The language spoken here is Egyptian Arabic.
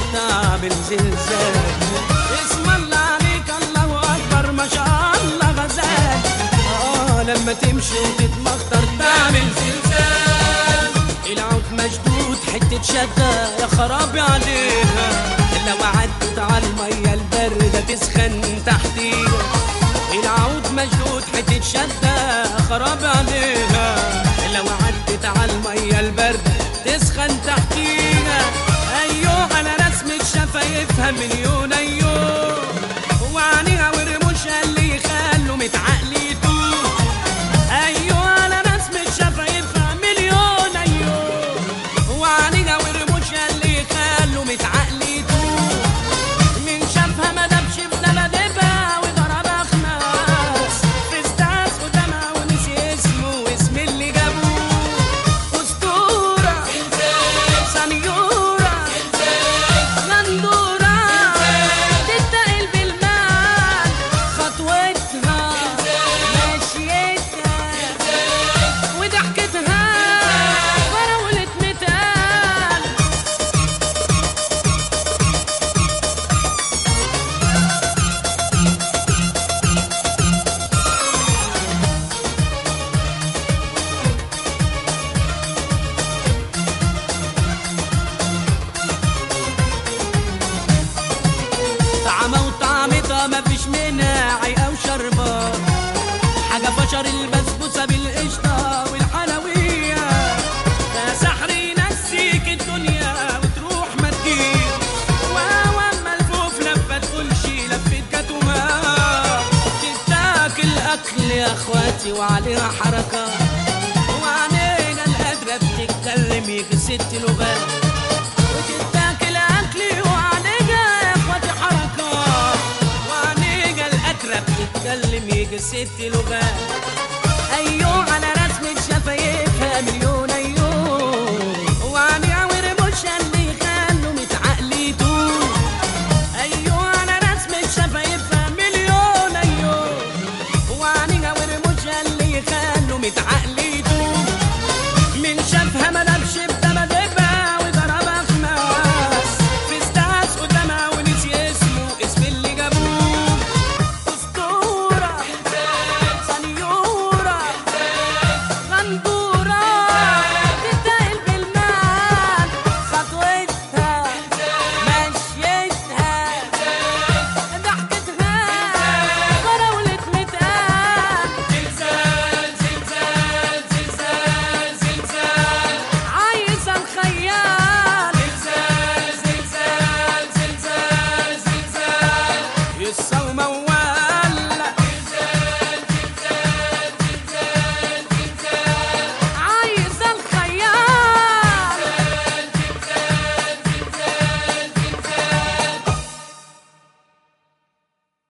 تعمل زلزال اسم الله عليك الله اكبر ما شاء الله غزال اه لما تمشي وتتمخطر تعمل زلزال العود مشدود حتة شدة يا خرابي عليها لو عدت على المية الباردة تسخن تحتيها العود مشدود حتة شدة يا خرابي عليها لو عدت على المية الباردة تسخن تحتيها ايوه على رسمة شفايفها مليون ايوه وعينيها ورموشها اللي يخلوا متعقليتو ايوه على رسمة شفايفها مليون ايوه وعينيها ورموشها اللي يخلوا متعقليتو من شافها ما دبش في دبادبها وضربها خماس في استاذ قدامها ونسي اسمه واسم اللي جابوه اسطوره سنيوره غندوره تتقل بالمال خطوتها مشيتها وضحكتها فراولة متقال طعمة وطعمتها مفيش منها عيقة وشربة حاجة فشر البسبوسة بالقشطة والحلوية ده سحر ينسيك الدنيا وتروح ما تجيش واما ملفوف لفة تقولش لفة كاتومات تستاكل أكل يا اخواتي وعليها حركة وعلينا القادرة بتتكلم يجي ست لغات وتتاكل اكلي وعليها يا اخواتي حركات وعليها القادرة بتتكلم يجي ست لغات